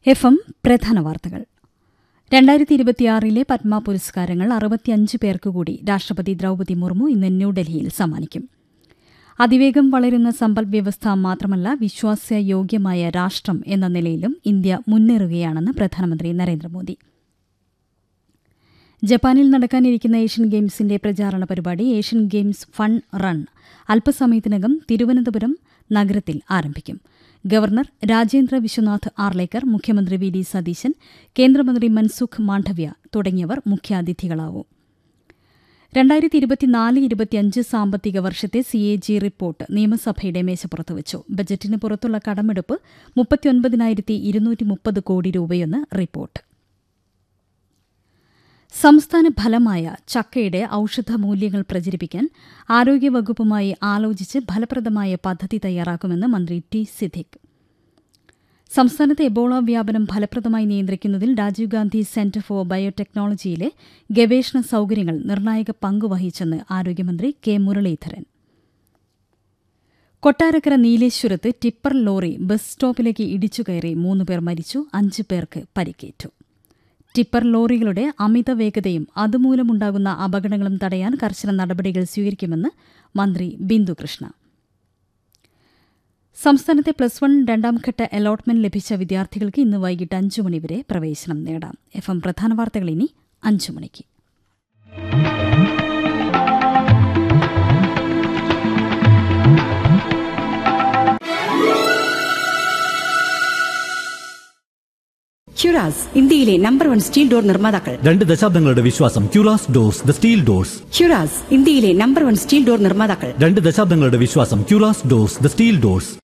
F M പ്രധാന വാർത്തകൾ രണ്ടായിരത്തി ഇരുപത്തിയാറിലെ പത്മ പുരസ്കാരങ്ങൾ അറുപത്തിയഞ്ച് പേർക്ക് കൂടി രാഷ്ട്രപതി ദ്രൌപതി മുർമു ഇന്ന് ന്യൂഡൽഹിയിൽ സമ്മാനിക്കും അതിവേഗം വളരുന്ന സമ്പദ് വ്യവസ്ഥ മാത്രമല്ല വിശ്വാസയോഗ്യമായ രാഷ്ട്രം എന്ന നിലയിലും ഇന്ത്യ മുന്നേറുകയാണെന്ന് പ്രധാനമന്ത്രി നരേന്ദ്രമോദി ജപ്പാനിൽ നടക്കാനിരിക്കുന്ന ഏഷ്യൻ ഗെയിംസിന്റെ പ്രചാരണ പരിപാടി ഏഷ്യൻ ഗെയിംസ് ഫൺ റൺ അല്പസമയത്തിനകം തിരുവനന്തപുരം നഗരത്തിൽ ആരംഭിക്കും ഗവർണർ രാജേന്ദ്ര വിശ്വനാഥ് ആർലേക്കർ മുഖ്യമന്ത്രി വി ഡി സതീശൻ കേന്ദ്രമന്ത്രി മൻസുഖ് മാണ്ഡവ്യ തുടങ്ങിയവർ മുഖ്യാതിഥികളാവും രണ്ടായിരത്തി ഇരുപത്തിനാല് ഇരുപത്തിയഞ്ച് സാമ്പത്തിക വർഷത്തെ സി എ ജി റിപ്പോർട്ട് നിയമസഭയുടെ മേശപ്പുറത്ത് വെച്ചു ബജറ്റിന് പുറത്തുള്ള കടമെടുപ്പ് മുപ്പത്തിയൊൻപതിനായിരത്തി ഇരുന്നൂറ്റി മുപ്പത് കോടി രൂപയെന്ന് റിപ്പോർട്ട് സംസ്ഥാന ഫലമായ ചക്കയുടെ ഔഷധ മൂല്യങ്ങൾ പ്രചരിപ്പിക്കാൻ ആരോഗ്യവകുപ്പുമായി ആലോചിച്ച് ഫലപ്രദമായ പദ്ധതി തയ്യാറാക്കുമെന്ന് മന്ത്രി ടി സിദ്ദിഖ് സംസ്ഥാനത്തെ എബോള വ്യാപനം ഫലപ്രദമായി നിയന്ത്രിക്കുന്നതിൽ രാജീവ് ഗാന്ധി സെന്റർ ഫോർ ബയോടെക്നോളജിയിലെ ഗവേഷണ സൌകര്യങ്ങൾ നിർണായക പങ്കുവഹിച്ചെന്ന് ആരോഗ്യമന്ത്രി കെ മുരളീധരൻ കൊട്ടാരക്കര നീലേശ്വരത്ത് ടിപ്പർ ലോറി ബസ് സ്റ്റോപ്പിലേക്ക് ഇടിച്ചുകയറി മൂന്നുപേർ മരിച്ചു അഞ്ച് പേർക്ക് പരിക്കേറ്റു ടിപ്പർ ലോറികളുടെ അമിത വേഗതയും അതുമൂലമുണ്ടാകുന്ന അപകടങ്ങളും തടയാൻ കർശന നടപടികൾ സ്വീകരിക്കുമെന്ന് മന്ത്രി ബിന്ദുകൃഷ്ണ സംസ്ഥാനത്തെ പ്ലസ് വൺ രണ്ടാംഘട്ട അലോട്ട്മെന്റ് ലഭിച്ച വിദ്യാർത്ഥികൾക്ക് ഇന്ന് വൈകിട്ട് അഞ്ചു മണിവരെ പ്രവേശനം നേടാം എഫ് എം പ്രധാന വാർത്തകൾ ഇനി അഞ്ചു മണിക്ക് ക്യുറാസ് ഇന്ത്യയിലെ നമ്പർ വൺ സ്റ്റീൽ ഡോർ നിർമ്മാതാക്കൾ രണ്ട് ദശാബ്ദങ്ങളുടെ വിശ്വാസം Curas doors the steel doors Curas ഇന്ത്യയിലെ നമ്പർ വൺ സ്റ്റീൽ ഡോർ നിർമ്മാതാക്കൾ രണ്ട് ദശാബ്ദങ്ങളുടെ വിശ്വാസം Curas doors the steel doors